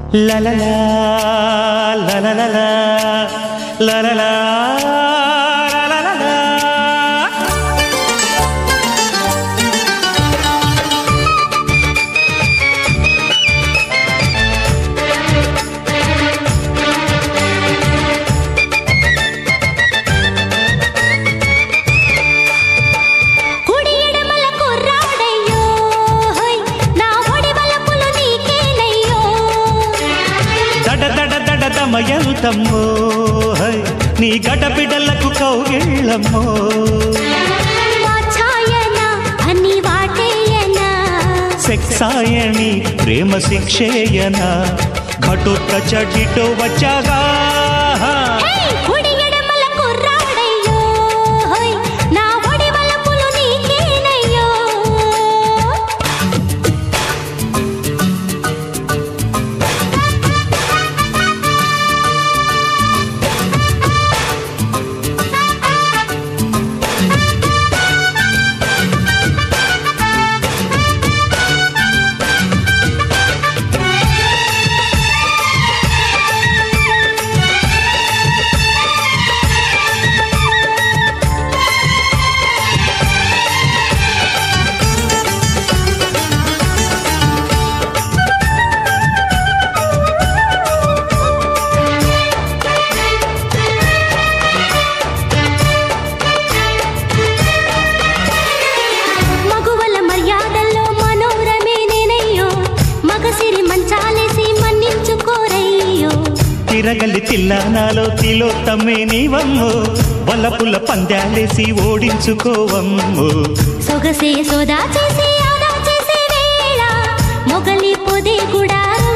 La la la la la la la la la la la la la la కుడి ఎడమల కుర్రాడయ్యో హోయ్ నా ఒడి వలపులు నీకేనయ్యో దడ దడ దడ దమయంతమ్మో హై, నీ గడబిడలకు కౌగిళ్ళమ్మో వాచాయన అని వాటేయన సెక్సాయణి ప్రేమ శిక్షేయన ఘటోత్క చటిటో వచ్చాగా హే కుడి ఎడమల కుర్రాడయ్యో హోయ్ నా ఒడి వలపులు నీకేనయ్యో మగువల మర్యాదల్లో మనోరమే నేనయ్యో మగసిరి మంచాలేసి మన్నించుకోరయ్యో తిరగలి తిల్లానాలో తిలోత్తమే నీవమ్మో వలపుల పందాలేసి ఓడించుకోవమ్మో సొగసే సోదా చేసి ఆదా చేసే వేళ మొగలి పొదే గుడారం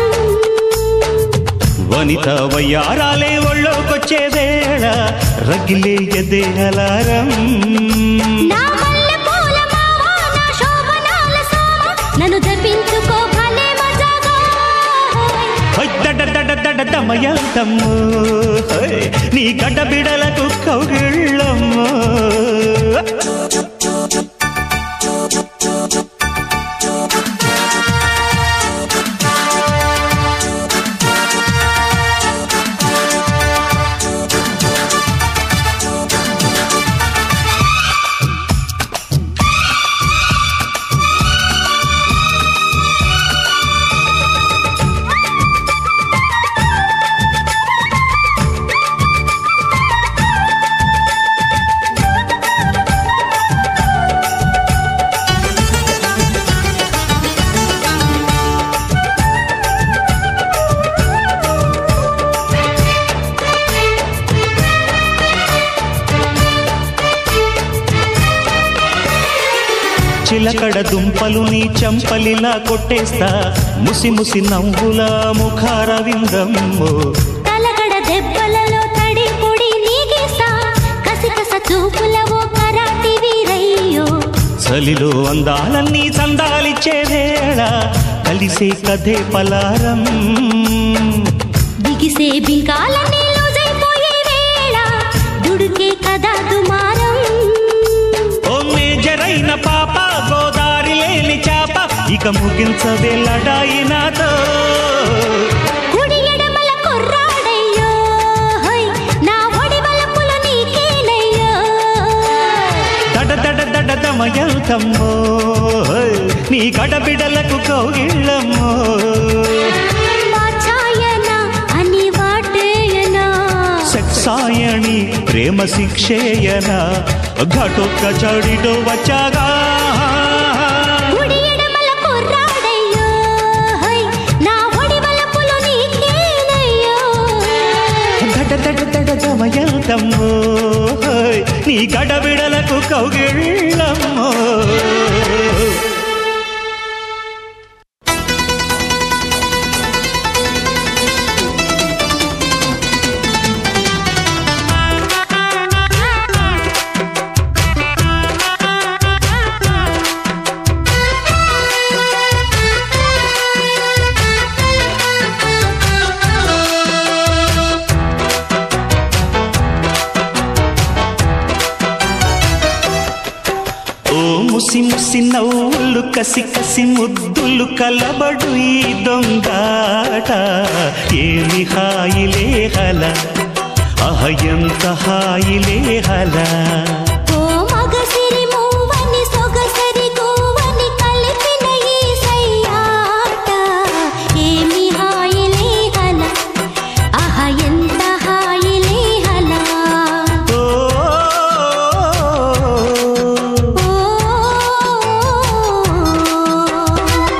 వనిత వయ్యారాలే ఒళ్ళోకొచ్చే వేళ రగిలే ఎదే అలారం నా మల్లె పూల మావ నా శోభనాల సోమ నన్ను జపించుకో భలే మజాగా హై దడ దడ దడ దమయంతమ్మో హై, నీ గడ్డబిడలకు కౌగిళ్ళమ్మో చిలకడ దుంపలు నీ చంపలిలా కొట్టేస్తా ముసి ముసి నవ్వుల ముఖార విందమ్మో తలగడ దెబ్బలలో తడి పొడి నీగేస్తా కసికస చూపుల ఓ కరాటి వీరయ్యో చలిలో అందాలన్నీ చందాలిచ్చే వేళ కలిసే కథే పలారం బిగిసే బింకాలన్నీ లూజైపోయే వేళ దుడుకే కదా దుమారం ఓ మేజరైన పాప గోదారి లేని చాప ఇక ముగించవే లడాయి నాతో కుడి ఎడమల కుర్రాడయ్యో హోయ్ నా ఒడి వలపులు నీకేనయ్యో దడ దడ దడ దమయంతమ్మో హై, నీ గడబిడలకు కౌగిళ్ళమ్మో వాచాయన అని వాటేయన సెక్సాయణి ప్రేమ శిక్షేయన ఘటొక్క చడిడో వచ్చాగా కుడి ఎడమల కుర్రాడయ్యో హోయ్ నా ఒడి వలపులు నీకేనయ్యో దడ దడ దడ దమయంతమ్మో హై, నీ గడబిడలకు కౌగిళ్ళమ్మో ఓ ఓ ముసి ముసి నవ్వులు కసి కసి ముద్దులు కలబడు ఈ దొంగాట ఏమి హాయిలే హల అహ ఎంత హాయిలే హల ఓ మగసిరి మూవని సొగసరి గోవని కలిపిన ఈ సయ్యాట ఏమి హాయిలే హల ఆహ ఎంత హాయిలే హల ఓ ఓ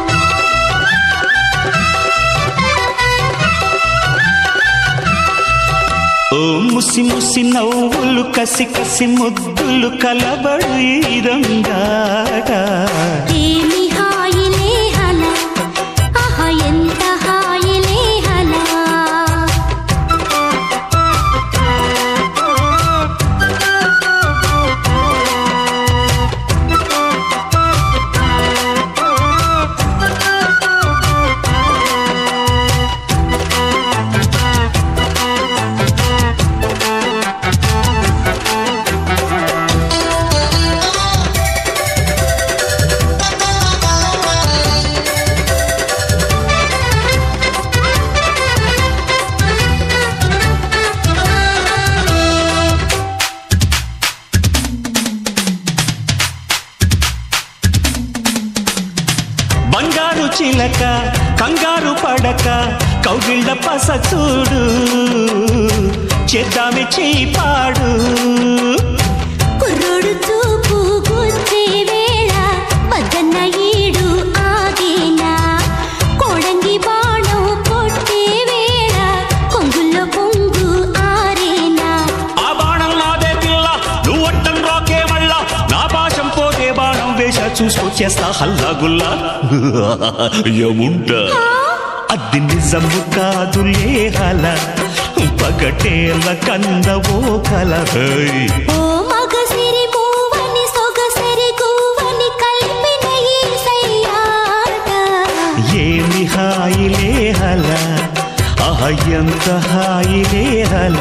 ఓ ముసి ముసి నవ్వులు కసి కసి ముద్దులు కలబడు ఈ దొంగాట ఏమి హాయిలే హల ఆహ ఎంత హాయిలే హల బంగారు చిలక కంగారు పడక కౌగిళ్ళ పస చూడు చేద్దామి చేయి పాడు కుర్రోడు చూపు గుచ్చే వేళ వద్దన్న ఈడు ఆగేనా కోడంగి బాణం కొట్టే వేళ కొంగుల్లో పొంగు ఆరేనా ఆ బాణం నాదే పిల్ల నువ్వు అడ్డం రాకే మళ్ళా నా పాశం పోతే బాణం వేష చూసుకొచ్చేస్తా హల్లా గుల్లా ఏముంటా అది నిజము కాదులే హల పగటేల కందవో కల హై. ఓ మగసిరి మూవని సొగసరి గువ్వని కలిపిన ఈ సయ్యాట ఏమి హాయిలే హల అహ ఎంత హాయిలే హల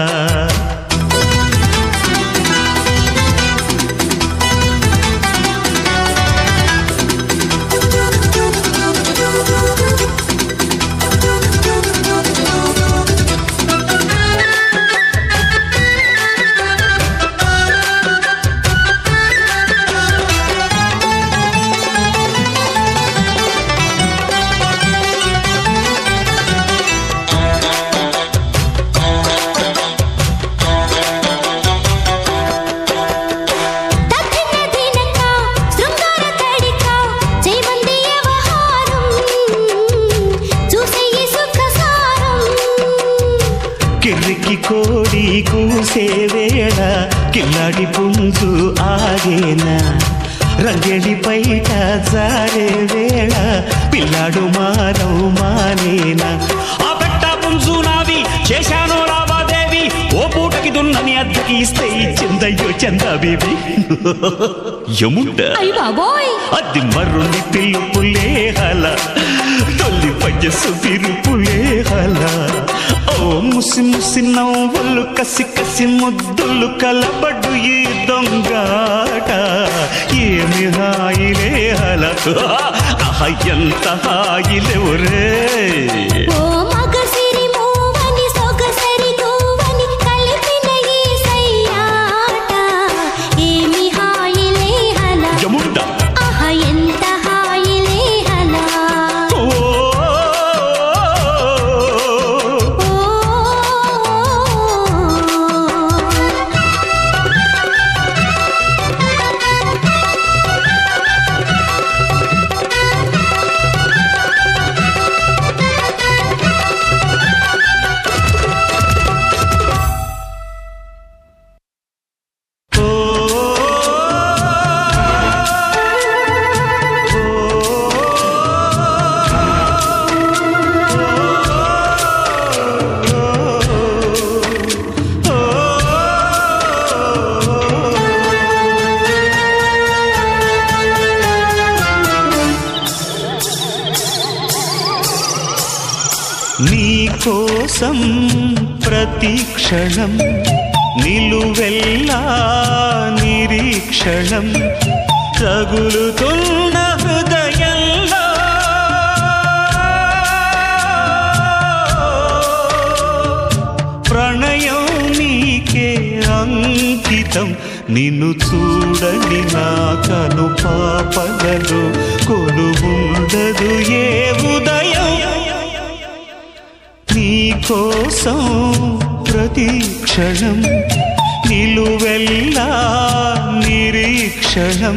దక్షిణ దినక శృంగార కడిక జయమంది వ్యవహారం చూసే ఈ సుఖసారం కిర్రికి కోడి కూసే వేళ కిల్లాడి పుంజు ఆగేనా రంగేడి పైట జారే వేళ పిల్లాడు మానవు మానేనా ఆ పెట్ట పుంజు నాది చేశాను రావాదేవి ఓ పూటకి దున్నని అద్దెకి ఇస్తే ఇచ్చిందయ్యో చందా బీబీ ఎముంటా అయ్య బాబోయ్ అది మరుని పిలుపులే హల తొలి పయ్యసు పిలుపులే హల ఓ ముసి ముసి నవ్వులు కసి కసి ముద్దులు కలబడు ఈ దొంగాట ఏమి హాయిలే హల ఆహ ఎంత హాయిలే ఒరే ఓ మగసిరి మూవని సొగసరి గువ్వని కలిపిన ఈ సయ్యాట ఏమి హాయిలే హల జముండ ఆహ ఎంత హాయిలే హల ఓ ఓ నీ కోసం ప్రతి క్షణం నిలువెల్లా నిరీక్షణం రగులుతున్న హృదయంలో ప్రణయం నీకే అంకితం నిన్ను చూడని నా కను పాపలలో కొలువుండదు ఏ ఉదయం నీ కోసం ప్రతి క్షణం నిలువెల్లా నిరీక్షణం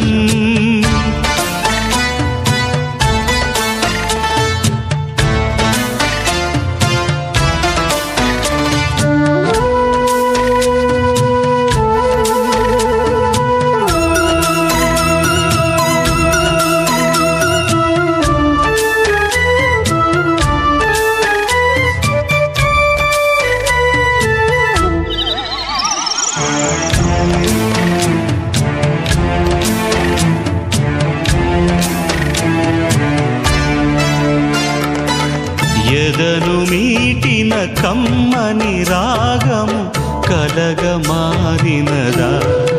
ఎదను మీటిన కమ్మని రాగము కలగ మారినదా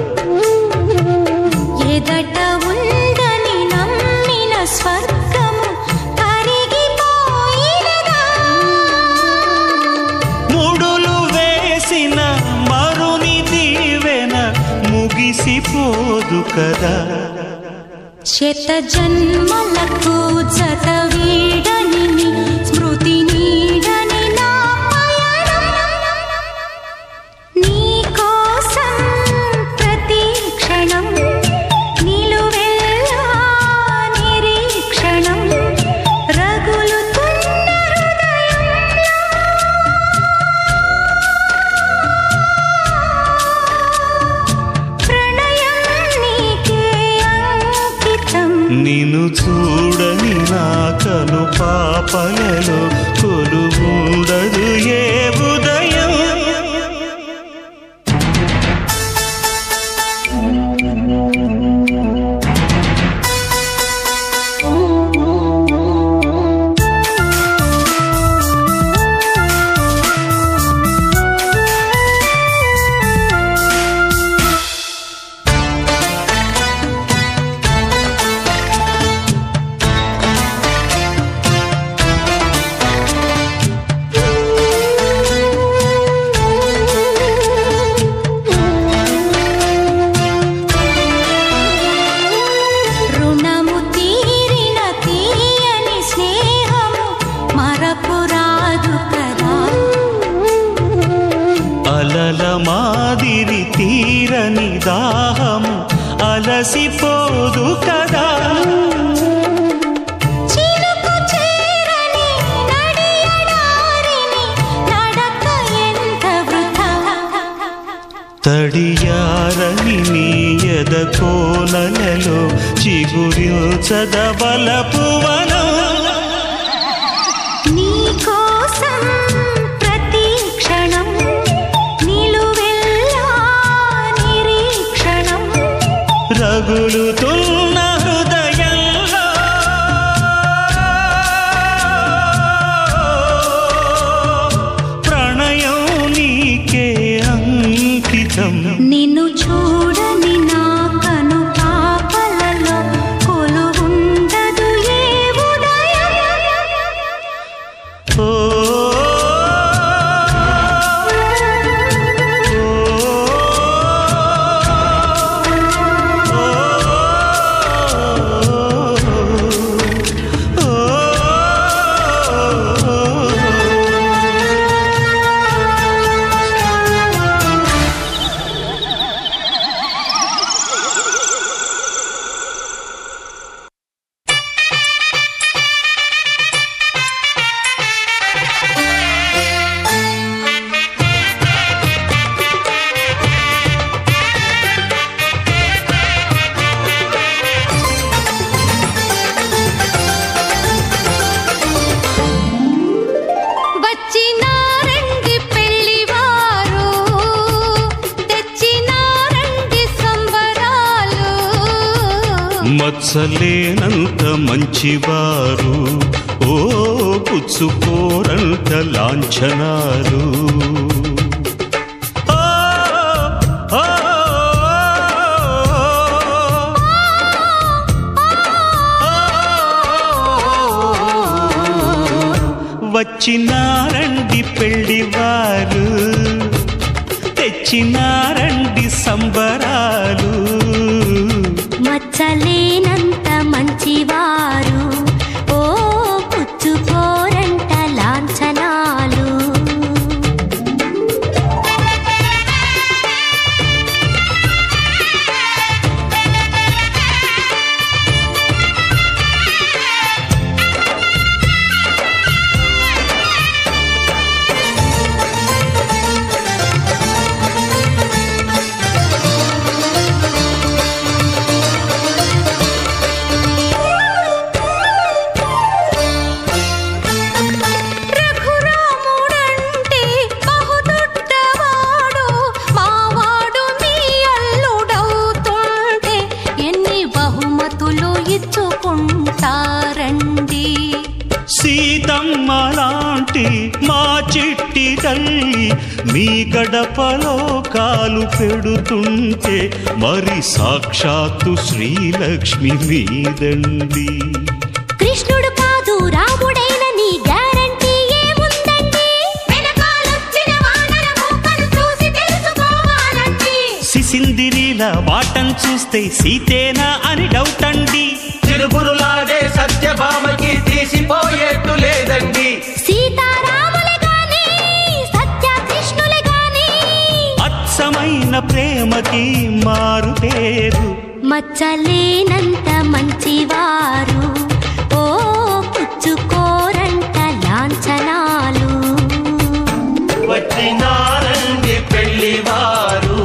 ఎదట ఉందని నమ్మిన స్వర్గము కరిగిపోయినదా ముడులు వేసిన మరుని దీవెన ముగిసిపోదు కదా శత జన్మలకు జత వీడని నీ స్మృతి నీడని నా పయనం నీ కోసం ప్రతి క్షణం నిలువెల్లా నిరీక్షణం రగులుతున్న హృదయంలో ప్రణయం నీకే అంకితం నిన్ను చూడని నా కను పాపలలో కొలువుండదు ఏ ఉదయం రుణము తీరిన తీయని స్నేహము మరపురాదు కదా అలల మాదిరి తీరని దాహము అలసిపోదు కదా చిలుకు చేరని నడియడారిని నడక ఎంత వృథా తడియారని నీ ఎద కోనలలో చిగురిల్చదబల పువనం నీ కోసం ప్రతి క్షణం నిలువెల్లా నిరీక్షణం రగులుతున్న హృదయంలో ప్రణయం నీకే అంకితం నిన్ను చూడని నా కను పాపలలో కొలువుండదు ఏ ఉదయం ఓ వచ్చినారండి పెళ్లివారు తెచ్చినారండి సంబరాలు మత్సలేనంత మంచివారు ఓ పుచ్చుకోరంత లాంఛనాలు ఓ, ఓ, ఓ, వచ్చినారండి పెళ్లివారు తెచ్చినారండి సంబరాలు మచ్చలేనంత మంచివారు ఓ పుచ్చుకోరంట లాంఛనాలు రఘురాముడంటే బహుదొడ్డవాడు మావాడు మీ అల్లుడవుతుంటే ఎన్ని బహుమతులు ఇచ్చుకుంటారండి సీతమ్మ లాంటి మా చిట్టి తల్లి మీ గడపలో కాలు పెడుతుంటే మరి సాక్షాత్తు శ్రీలక్ష్మి మీదండి కృష్ణుడు కాదు రాముడైన నీ గ్యారంటీ ఏముందండి వెనకాలొచ్చిన వానర మూకను చూసి తెలుసుకోవాలండి సిసిందిరిల వాటం చూస్తే సీతేనా అని డౌట్ అండి చిరుబురులాడే సత్యభామకి తీసిపోయేట్టు లేదండి సీతారాములే గాని సత్య కృష్ణులే గాని అచ్చమైన ప్రేమకి మారు పేరు మచ్చలేనంత మంచివారు ఓ పుచ్చుకోరంట లాంఛనాలు వచ్చినారండి పెళ్లివారు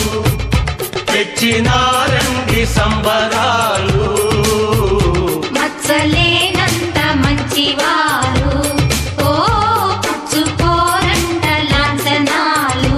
తెచ్చినారండి సంబరాలు మచ్చలేనంత మంచివారు ఓ పుచ్చుకోరంట లాంఛనాలు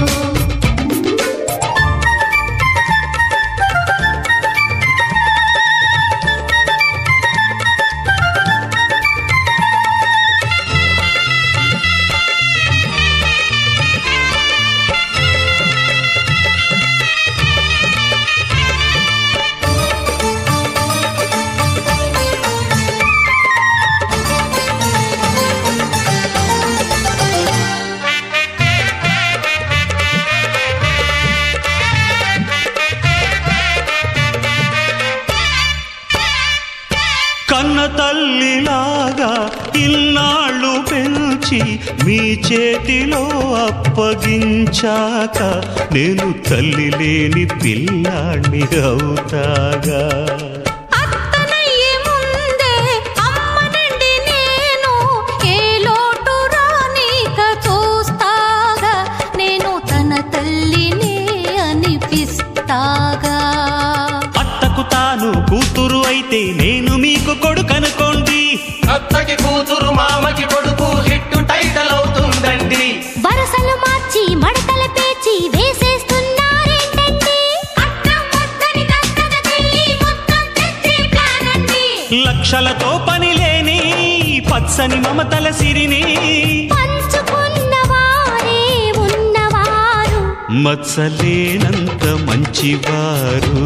కన్న తల్లిలాగా ఇన్నాళ్ళు పెంచి మీ చేతిలో అప్పగించాక నేను తల్లి లేని పిల్లాణ్ణి అవుతాగా అత్తనయ్యే ముందే అమ్మనండి నేను ఏ లోటు రానీక చూస్తాగా నేను తన తల్లిని అనిపిస్తాగా అత్తకు తాను కూతురు అయితే నేను మీకు కొడుకనుకోండి అత్తకి కూతురు మామకి కొడుకు హిట్టు టైటల్ అవుతుందండి వరసలు మార్చి మడతల పేచి వేసేస్తున్నారేంటండి అత్తం ముద్దని దత్తత చెల్లి మొత్తం తెచ్చే ప్లాన్ అండి లక్షలతో పని లేని పచ్చని మమతల సిరిని పంచుకున్న వారే ఉన్నవారు మచ్చలేనంత మంచివారు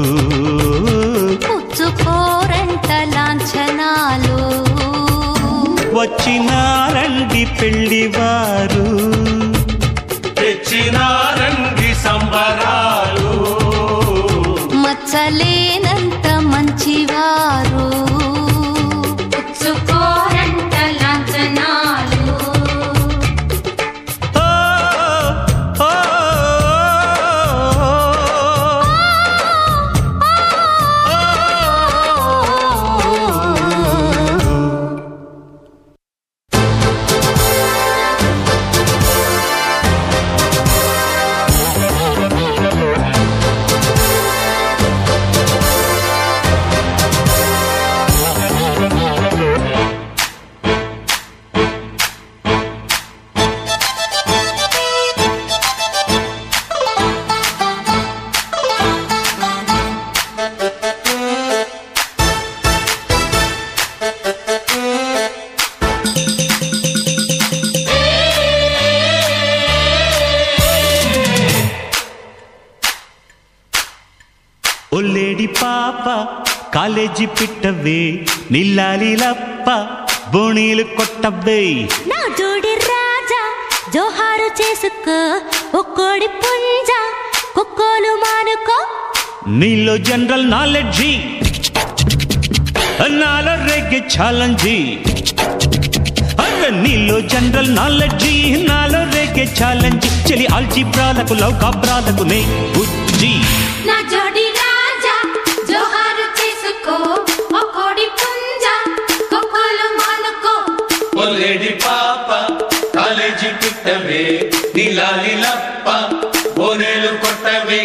పుచ్చుకోరంట లాంఛనాలు వచ్చినారండి పెళ్లివారు తెచ్చినారండి సంబరాలు మచ్చలేనంత మంచివారు పుచ్చుకోరంట లాంఛనాలు ఓ, ఓ, ఒల్లేడి పాప కాలేజీ పిట్టవే నిల్లాలి లప్ప బోణీలు కొట్టబ్బే నా జోడి రాజా జోహారు చేసుకో ఒక్కోడి పుంజ కుక్కోలు మానుకో నీలో జనరల్ నాలెడ్జి నాలో రేగే ఛాలెంజి అరే నీలో జనరల్ నాలెడ్జి నాలో రేగే ఛాలెంజ్ చెలి ఆల్జీబ్రాలకు లౌకాబ్రాలకు నే బుజ్జి నా జోడి రాజా జోహారు చేసుకో ఒక్కోడి పుంజ కుక్కోలు మానుకో ఒల్లేడి పాప కాలేజీ పిట్టవే నీలాలి లప్ప బోనేలు కొట్టవే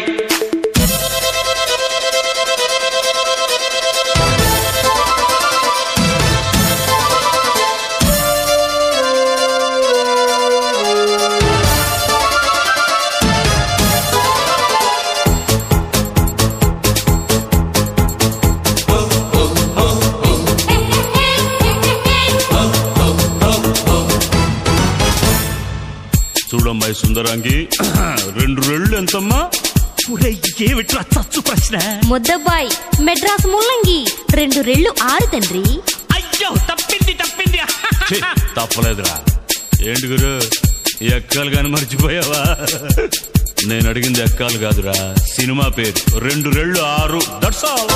చూడమ్మాయి సుందరాంగి రెండు రెళ్ళు ఎంతమ్మా ఏమిట్రా చచ్చు ప్రశ్న ముద్దబ్బాయ్ మెడ్రాస్ ముల్లంగి రెండు రెళ్ళు ఆరు తండ్రి అయ్యో తప్పింది తప్పింది తప్పలేదురా ఏంటి గురు ఈ ఎక్కాలు కానీ మర్చిపోయావా నేను అడిగింది ఎక్కాలు కాదురా సినిమా పేరు రెండు రెళ్ళు ఆరు దట్స్ ఆల్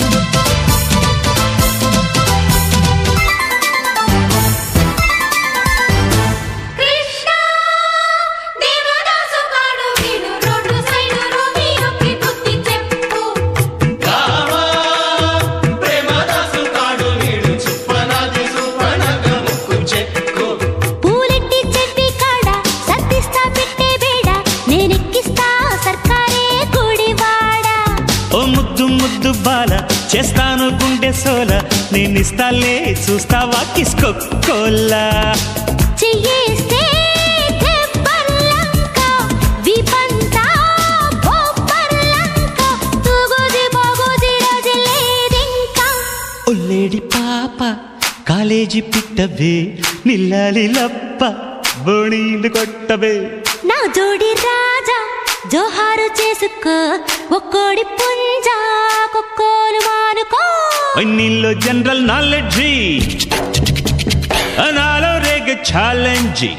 కృష్ణ దేవదాసు కాడు వీడు రోడ్డు సైడు రోమియోకి బుద్ధి చెప్పు రామా ప్రేమదాసు కాడు వీడు చుప్పనాది సుప్పనగ ముక్కు చెక్కు పూలెట్టి చెట్టి కాడ సత్తిస్తా పెట్టే బేడ నేనెక్కిస్తా సర్కారే గుడివాడ ఓ ముద్దు ముద్దు బాల చేస్తాను గుండె సోల నేనిస్తాలే చూస్తావా కిస్కొక్కోలా చెయ్యేస్తే దెబ్బల్లంక విపంతా బొబ్బర్లంక తూగుది బాగుది రోజులేదింకా ఒల్లేడి పాప కాలేజీ పిట్టవే నిల్లాలి లప్ప బోణీలు కొట్టవే నా జోడి రాజా జోహారు చేసుకో ఒక్కోడి పుంజ కుక్కోలు మానుకో నీలో జనరల్ నాలెడ్జి నాలో రేగ ఛాలెంజి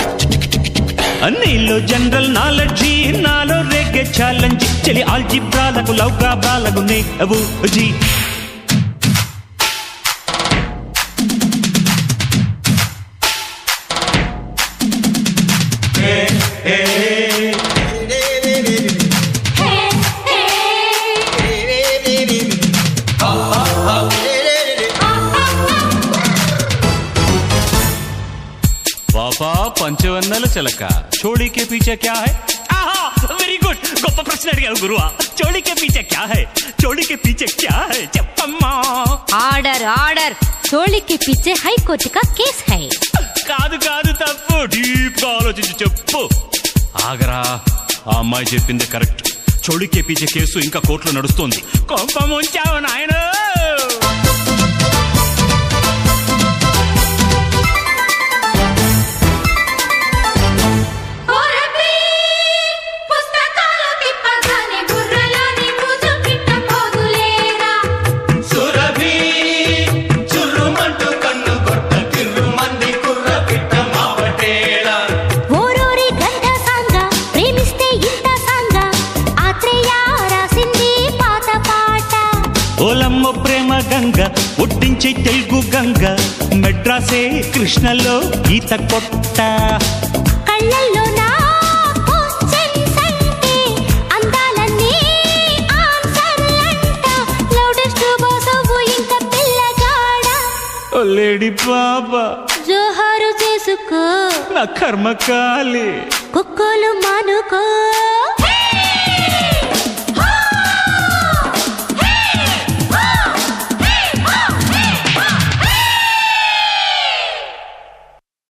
నీలో జనరల్ నాలెడ్జి నాలో రేగే ఛాలెంజ్ చెలి ఆల్జిబ్రాలకు లౌకాబ్రాలకు నేవు జీ పాపా పంచవన్నెల చిలక చోళీకే పీచే క్యా హై వెరీ గుడ్ గొప్ప ప్రశ్న అడిగావు గురువా చోళీకే పీచే క్యా హై చోళీకే పీచే క్యా హై చెప్పమ్మా ఆర్డర్ ఆర్డర్ చోళీకి పిచ్చే హైకోర్టు కా కేస్ హై కాదు కాదు తప్పు డీప్ గా ఆలోచించి చెప్పు ఆగరా ఆ అమ్మాయి చెప్పింది కరెక్ట్ చోళీకే పీచే కేసు ఇంకా కోర్టులో నడుస్తోంది కొంప ముంచావు నాయన పుస్తకాలు తిప్పగానే బుర్రలోని బుజు పిట్ట పోదులేరా సురభి చుర్రుమంటూ కన్ను కొట్ట కిర్రు మంది కుర్ర పిట్ట మావటేళ ఓరోరి గంట సాంగ ప్రేమిస్తే ఇంత సాంగ ఆత్రేయ రాసింది పాత పాట ఓలమ్మ ప్రేమ గంగ ఒట్టించే తెలుగు గంగ మెడ్రాసే కృష్ణలో ఈత కొట్ట కళ్ళల్లో నా క్వశ్చన్స్ అంటే అందాలన్నీ ఆన్సర్లంట లౌడెస్ట్ బాసవు ఇంకా పిల్లగాడ ఓ లేడీ బాబా జోహారు చేసుకో నా కర్మ కాలి కుక్కలు మానుకో